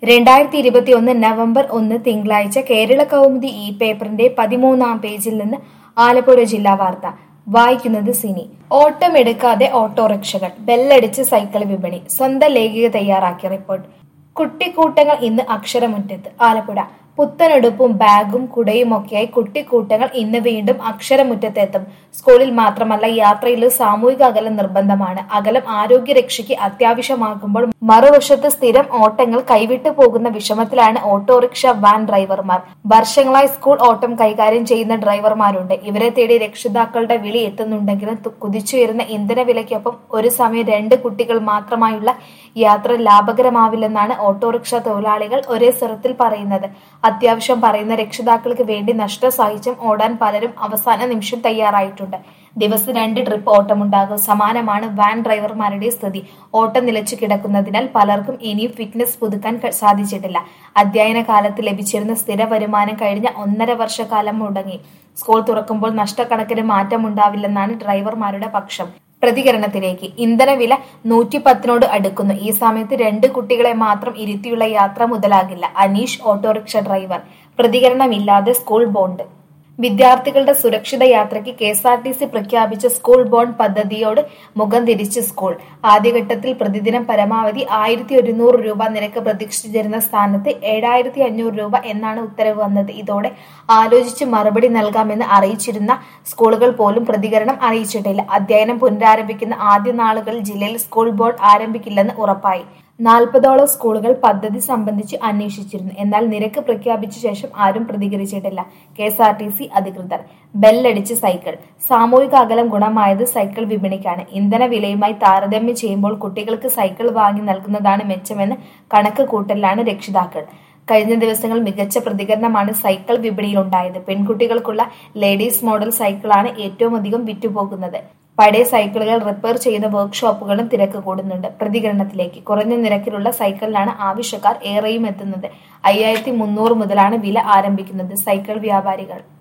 രണ്ടായിരത്തി ഇരുപത്തിയൊന്ന് നവംബർ ഒന്ന് തിങ്കളാഴ്ച കേരള കൗമുദി ഈ പേപ്പറിന്റെ പതിമൂന്നാം പേജിൽ നിന്ന് ആലപ്പുഴ ജില്ലാ വാർത്ത വായിക്കുന്നത് സിനി ഓട്ടമെടുക്കാതെ ഓട്ടോറിക്ഷകൾ ബെല്ലടിച്ച് സൈക്കിൾ വിപണി സ്വന്തം ലേഖിക തയ്യാറാക്കിയ റിപ്പോർട്ട് കുട്ടിക്കൂട്ടങ്ങൾ ഇന്ന് അക്ഷരമുറ്റത്ത് ആലപ്പുഴ പുത്തനെടുപ്പും ബാഗും കുടയുമൊക്കെയായി കുട്ടിക്കൂട്ടങ്ങൾ ഇന്ന് വീണ്ടും അക്ഷരമുറ്റത്തെത്തും സ്കൂളിൽ മാത്രമല്ല യാത്രയിലും സാമൂഹിക അകലം നിർബന്ധമാണ് അകലം ആരോഗ്യരക്ഷയ്ക്ക് അത്യാവശ്യമാകുമ്പോൾ മറുവശത്ത് സ്ഥിരം ഓട്ടങ്ങൾ കൈവിട്ടു പോകുന്ന വിഷമത്തിലാണ് ഓട്ടോറിക്ഷ വാൻ ഡ്രൈവർമാർ വർഷങ്ങളായി സ്കൂൾ ഓട്ടം കൈകാര്യം ചെയ്യുന്ന ഡ്രൈവർമാരുണ്ട് ഇവരെ തേടി രക്ഷിതാക്കളുടെ വിളി എത്തുന്നുണ്ടെങ്കിലും തു- കുതിച്ചുയരുന്ന ഇന്ധനവിലയ്ക്കൊപ്പം ഒരു സമയം രണ്ട് കുട്ടികൾ മാത്രമായുള്ള യാത്ര ലാഭകരമാവില്ലെന്നാണ് ഓട്ടോറിക്ഷ തൊഴിലാളികൾ ഒരേ സ്വരത്തിൽ പറയുന്നത് അത്യാവശ്യം പറയുന്ന രക്ഷിതാക്കൾക്ക് വേണ്ടി നഷ്ടസാഹിത്യം ഓടാൻ പലരും അവസാന നിമിഷം തയ്യാറായിട്ടുണ്ട് ദിവസം രണ്ട് ട്രിപ്പ് ഓട്ടമുണ്ടാകും സമാനമാണ് വാൻ ഡ്രൈവർമാരുടെ സ്ഥിതി ഓട്ടം നിലച്ചു കിടക്കുന്നതിനാൽ പലർക്കും ഇനിയും ഫിറ്റ്നസ് പുതുക്കാൻ ക- സാധിച്ചിട്ടില്ല അധ്യയന കാലത്ത് ലഭിച്ചിരുന്ന സ്ഥിര വരുമാനം കഴിഞ്ഞ ഒന്നര വർഷക്കാലം മുടങ്ങി സ്കൂൾ തുറക്കുമ്പോൾ നഷ്ടക്കണക്കിന് മാറ്റമുണ്ടാവില്ലെന്നാണ് ഡ്രൈവർമാരുടെ പക്ഷം പ്രതികരണത്തിലേക്ക് ഇന്ധനവില നൂറ്റി പത്തിനോട് അടുക്കുന്നു ഈ സമയത്ത് രണ്ട് കുട്ടികളെ മാത്രം ഇരുത്തിയുള്ള യാത്ര മുതലാകില്ല അനീഷ് ഓട്ടോറിക്ഷ ഡ്രൈവർ പ്രതികരണമില്ലാതെ സ്കൂൾ ബോണ്ട് വിദ്യാർത്ഥികളുടെ സുരക്ഷിത യാത്രയ്ക്ക് K S R T C പ്രഖ്യാപിച്ച സ്കൂൾ ബോണ്ട് പദ്ധതിയോട് മുഖം തിരിച്ച് സ്കൂൾ ആദ്യഘട്ടത്തിൽ പ്രതിദിനം പരമാവധി ആയിരത്തി ഒരുന്നൂറ് രൂപ നിരക്ക് പ്രതീക്ഷിച്ചിരുന്ന സ്ഥാനത്ത് ഏഴായിരത്തി അഞ്ഞൂറ് രൂപ എന്നാണ് ഉത്തരവ് വന്നത് ഇതോടെ ആലോചിച്ച് മറുപടി നൽകാമെന്ന് അറിയിച്ചിരുന്ന സ്കൂളുകൾ പോലും പ്രതികരണം അറിയിച്ചിട്ടില്ല അധ്യയനം പുനരാരംഭിക്കുന്ന ആദ്യ നാളുകളിൽ ജില്ലയിൽ സ്കൂൾ ബോർഡ് ആരംഭിക്കില്ലെന്ന് ഉറപ്പായി നാൽപ്പതോളം സ്കൂളുകൾ പദ്ധതി സംബന്ധിച്ച് അന്വേഷിച്ചിരുന്നു എന്നാൽ നിരക്ക് പ്രഖ്യാപിച്ച ശേഷം ആരും പ്രതികരിച്ചിട്ടില്ല K S R T C അധികൃതർ ബെല്ലടിച്ച് സൈക്കിൾ സാമൂഹിക അകലം ഗുണമായത് സൈക്കിൾ വിപണിക്കാണ് ഇന്ധന വിലയുമായി താരതമ്യം ചെയ്യുമ്പോൾ കുട്ടികൾക്ക് സൈക്കിൾ വാങ്ങി നൽകുന്നതാണ് മെച്ചമെന്ന് കണക്ക് കൂട്ടലിലാണ് രക്ഷിതാക്കൾ കഴിഞ്ഞ ദിവസങ്ങൾ മികച്ച പ്രതികരണമാണ് സൈക്കിൾ വിപണിയിലുണ്ടായത് പെൺകുട്ടികൾക്കുള്ള ലേഡീസ് മോഡൽ സൈക്കിളാണ് ഏറ്റവും അധികം വിറ്റുപോകുന്നത് പഴയ സൈക്കിളുകൾ റിപ്പയർ ചെയ്യുന്ന വർക്ക്ഷോപ്പുകളും തിരക്ക് കൂടുന്നുണ്ട് പ്രതികരണത്തിലേക്ക് കുറഞ്ഞ നിരക്കിലുള്ള സൈക്കിളിനാണ് ആവശ്യക്കാർ ഏറെയും എത്തുന്നത് അയ്യായിരത്തി മുന്നൂറ് മുതലാണ് വില ആരംഭിക്കുന്നത് സൈക്കിൾ വ്യാപാരികൾ